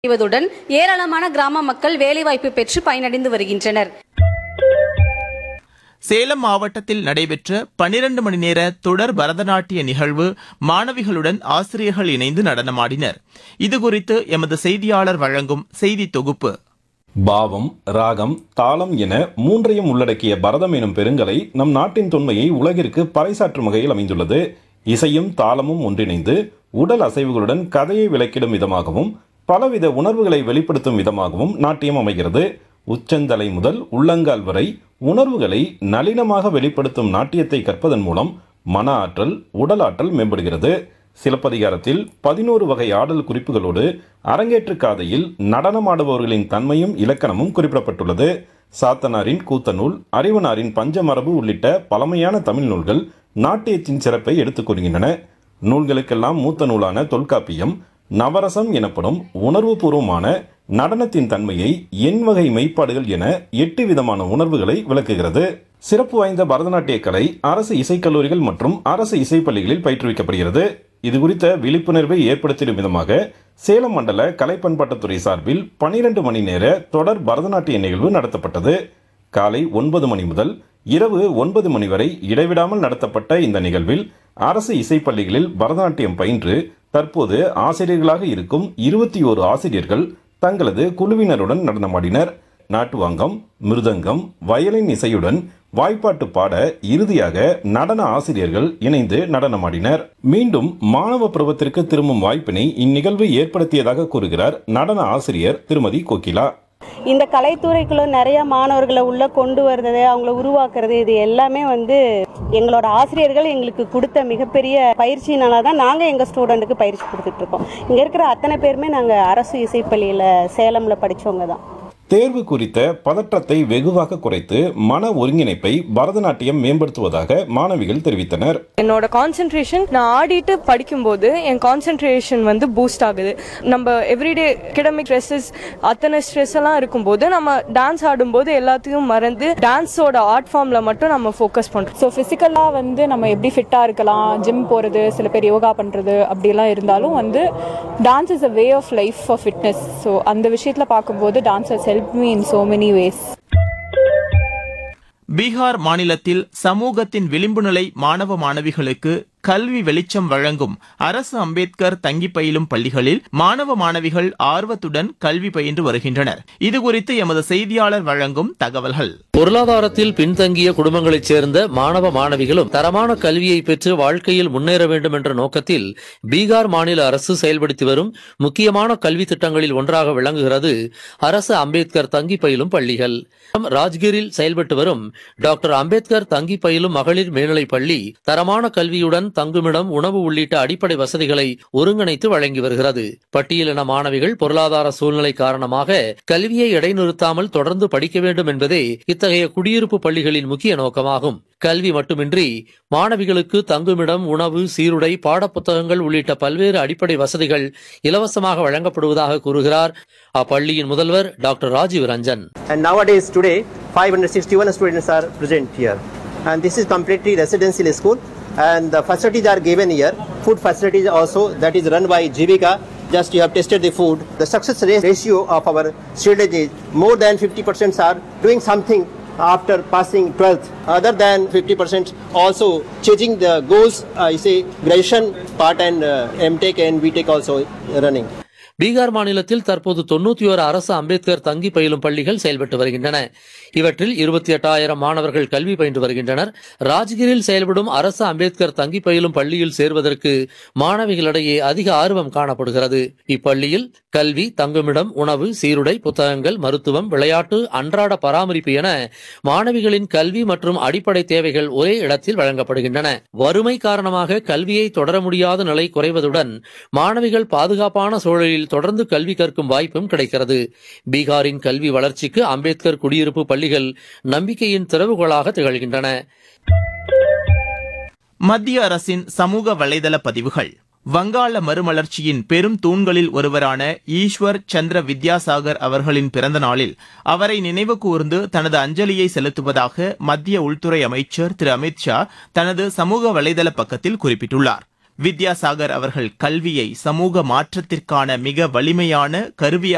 செய்வதுடன் ஏராளமான கிராம மக்கள் வேலைவாய்ப்பு பெற்று பயனடைந்து வருகின்றனர் சேலம் மாவட்டத்தில் நடைபெற்ற பனிரண்டு மணி நேர தொடர் பரதநாட்டிய நிகழ்வு மாணவிகளுடன் ஆசிரியர்கள் இணைந்து நடனமாடினர் இதுகுறித்து எமது செய்தியாளர் வழங்கும் செய்தி தொகுப்பு பாவம் ராகம் தாளம் என மூன்றையும் உள்ளடக்கிய பரதம் எனும் பெருங்கலை நம் நாட்டின் தொன்மையை உலகிற்கு பறைசாற்றும் வகையில் அமைந்துள்ளது இசையும் தாளமும் ஒன்றிணைந்து உடல் அசைவுகளுடன் கதையை விளக்கிடும் விதமாகவும் பலவித உணர்வுகளை வெளிப்படுத்தும் விதமாகவும் நாட்டியம் அமைகிறது உச்சந்தலை முதல் உள்ளங்கால் வரை உணர்வுகளை நளினமாக வெளிப்படுத்தும் நாட்டியத்தை கற்பதன் மூலம் மன ஆற்றல் உடல் ஆற்றல் மேம்படுகிறது சிலப்பதிகாரத்தில் பதினோரு வகை ஆடல் குறிப்புகளோடு அரங்கேற்று காதையில் நடனமாடுபவர்களின் தன்மையும் இலக்கணமும் குறிப்பிடப்பட்டுள்ளது சாத்தனாரின் கூத்தநூல் அறிவனாரின் பஞ்சமரபு உள்ளிட்ட பழமையான தமிழ் நூல்கள் நாட்டியத்தின் சிறப்பை எடுத்துக் கூறுகின்றன நூல்களுக்கெல்லாம் மூத்த நூலான தொல்காப்பியம் நவரசம் எனப்படும் உணர்வுபூர்வமான நடனத்தின் தன்மையை எண் வகை மெய்ப்பாடுகள் என எட்டு விதமான உணர்வுகளை விளக்குகிறது சிறப்பு வாய்ந்த பரதநாட்டிய கலை அரசு இசைக்கல்லூரிகள் மற்றும் அரசு இசைப்பள்ளிகளில் பயிற்றுவிக்கப்படுகிறது இது குறித்த விழிப்புணர்வை ஏற்படுத்திடும் விதமாக சேலம் மண்டல கலை பண்பாட்டுத்துறை சார்பில் பனிரெண்டு மணி நேர தொடர் பரதநாட்டிய நிகழ்வு நடத்தப்பட்டது காலை ஒன்பது மணி முதல் இரவு ஒன்பது மணி வரை இடைவிடாமல் நடத்தப்பட்ட இந்த நிகழ்வில் அரசு இசைப்பள்ளிகளில் பரதநாட்டியம் பயின்று தற்போது ஆசிரியர்களாக இருக்கும் இருபத்தி ஓரு ஆசிரியர்கள் தங்களது குழுவினருடன் நடனமாடினர் நாட்டுவாங்கம் மிருதங்கம் வயலின் இசையுடன் வாய்ப்பாட்டு பாட இறுதியாக நடன ஆசிரியர்கள் இணைந்து நடனமாடினர் மீண்டும் மாணவ பருவத்திற்கு திரும்பும் வாய்ப்பினை இந்நிகழ்வு ஏற்படுத்தியதாக கூறுகிறார் நடன ஆசிரியர் திருமதி கோகிலா இந்த கலைத்துறைக்குள்ள நிறைய மாணவர்களை உள்ள கொண்டு வர்றது அவங்கள உருவாக்குறது இது எல்லாமே வந்து எங்களோட ஆசிரியர்கள் எங்களுக்கு கொடுத்த மிகப்பெரிய பயிற்சியினால தான் நாங்கள் எங்கள் ஸ்டூடெண்ட்டுக்கு பயிற்சி கொடுத்துட்டு இருக்கோம் இங்கே இருக்கிற அத்தனை பேருமே நாங்கள் அரசு இசைப்பள்ளியில் சேலமில் படித்தவங்க தான் தேர்வு குறித்த பதற்றத்தை வெகுவாக குறைத்து மன ஒருங்கிணைப்பை பரதநாட்டியம் மேம்படுத்துவதாக மாணவிகள் தெரிவித்தனர் என்னோட கான்சென்ட்ரேஷன் நான் ஆடிட்டு படிக்கும்போது என் கான்சென்ட்ரேஷன் வந்து பூஸ்ட் ஆகுது நம்ம எவ்ரிடே அகடமிக் ஸ்ட்ரெஸ்ஸஸ் அத்தனை ஸ்ட்ரெஸ் எல்லாம் இருக்கும்போது நம்ம டான்ஸ் ஆடும்போது எல்லாத்தையும் மறந்து டான்ஸோட ஆர்ட் ஃபார்ம்ல மட்டும் நம்ம ஃபோக்கஸ் பண்றோம் ஸோ ஃபிசிக்கலாக வந்து நம்ம எப்படி ஃபிட்டாக இருக்கலாம் ஜிம் போகிறது சில பேர் யோகா பண்ணுறது அப்படிலாம் இருந்தாலும் வந்து dance is a way of life for fitness so அந்த விஷயத்தில் பார்க்கும்போது dance has help me in so many ways Bihar மாநிலத்தில் சமூகத்தின் விளிம்பு நிலை மாணவ மாணவிகளுக்கு கல்வி வெளிச்சம் வழங்கும் அரசு அம்பேத்கர் தங்கி பயிலும் பள்ளிகளில் மாணவ மாணவிகள் ஆர்வத்துடன் கல்வி பயின்று வருகின்றனர் இதுகுறித்து எமது செய்தியாளர் வழங்கும் தகவல்கள் பொருளாதாரத்தில் பின்தங்கிய குடும்பங்களைச் சேர்ந்த மாணவ மாணவிகளும் தரமான கல்வியை பெற்று வாழ்க்கையில் முன்னேற வேண்டும் என்ற நோக்கத்தில் பீகார் மாநில அரசு செயல்படுத்தி வரும் முக்கியமான கல்வி திட்டங்களில் ஒன்றாக விளங்குகிறது அரசு அம்பேத்கர் தங்கி பயிலும் பள்ளிகள் ராஜ்கிரில் செயல்பட்டு வரும் டாக்டர் அம்பேத்கர் தங்கி பயிலும் மகளிர் மேல்நிலைப் பள்ளி தரமான கல்வியுடன் தங்குமிடம் உணவு உள்ளிட்ட அடிப்படை வசதிகளை ஒருங்கிணைத்து வழங்கி வருகிறது பட்டியலின மாணவிகள் பொருளாதார சூழ்நிலை காரணமாக கல்வியை இடைநிறுத்தாமல் தொடர்ந்து படிக்க வேண்டும் என்பதே இத்தகைய குடியிருப்பு பள்ளிகளின் முக்கிய நோக்கமாகும் கல்வி மட்டுமின்றி மாணவிகளுக்கு தங்குமிடம் உணவு சீருடை பாடப்புத்தகங்கள் உள்ளிட்ட பல்வேறு அடிப்படை வசதிகள் இலவசமாக வழங்கப்படுவதாக கூறுகிறார் அப்பள்ளியின் முதல்வர் doctor Rajiv Ranjan And nowadays, today, 561 students are present here. And this is completely residential school. And the facilities are given here. Food facilities also, that is run by Jivika. Just you have tested the food. The success rate ratio of our students is more than 50% are doing something after passing 12th. Other than 50% also changing the goals, uh, you say graduation part and uh, MTech and BTech also running. Bihar மாநிலத்தில் தற்போது தொண்ணூத்தி ஓரு அரசு அம்பேத்கர் தங்கி பயிலும் பள்ளிகள் செயல்பட்டு வருகின்றன இவற்றில் இருபத்தி எட்டாயிரம் மாணவர்கள் கல்வி பயின்று வருகின்றனர் ராஜ்கிரில் செயல்படும் அரசு அம்பேத்கர் தங்கி பயிலும் பள்ளியில் சேர்வதற்கு மாணவிகளிடையே அதிக ஆர்வம் காணப்படுகிறது இப்பள்ளியில் கல்வி தங்குமிடம் உணவு சீருடை புத்தகங்கள் மருத்துவம் விளையாட்டு அன்றாட பராமரிப்பு என மாணவிகளின் கல்வி மற்றும் அடிப்படை தேவைகள் ஒரே இடத்தில் வழங்கப்படுகின்றன வறுமை காரணமாக கல்வியை தொடர முடியாத நிலை குறைவதுடன் மாணவிகள் பாதுகாப்பான சூழலில் தொடர்ந்து கல்வி கற்கும் வாய்ப்பும் கிடைக்கிறது பீகாரின் கல்வி வளர்ச்சிக்கு அம்பேத்கர் குடியிருப்பு பள்ளிகள் நம்பிக்கையின் திறவுகோலாக திகழ்கின்றன மத்திய அரசின் சமூக வலைதள பதிவுகள் வங்காள மறுமலர்ச்சியின் பெரும் தூண்களில் ஒருவரான ஈஸ்வர் சந்திர வித்யாசாகர் அவர்களின் பிறந்த நாளில் அவரை நினைவு கூர்ந்து தனது அஞ்சலியை செலுத்துவதாக மத்திய உள்துறை அமைச்சர் திரு அமித் ஷா தனது சமூக வலைதள பக்கத்தில் குறிப்பிட்டுள்ளார் வித்யாசாகர் அவர்கள் கல்வியை சமூக மாற்றத்திற்கான மிக வலிமையான கருவியாக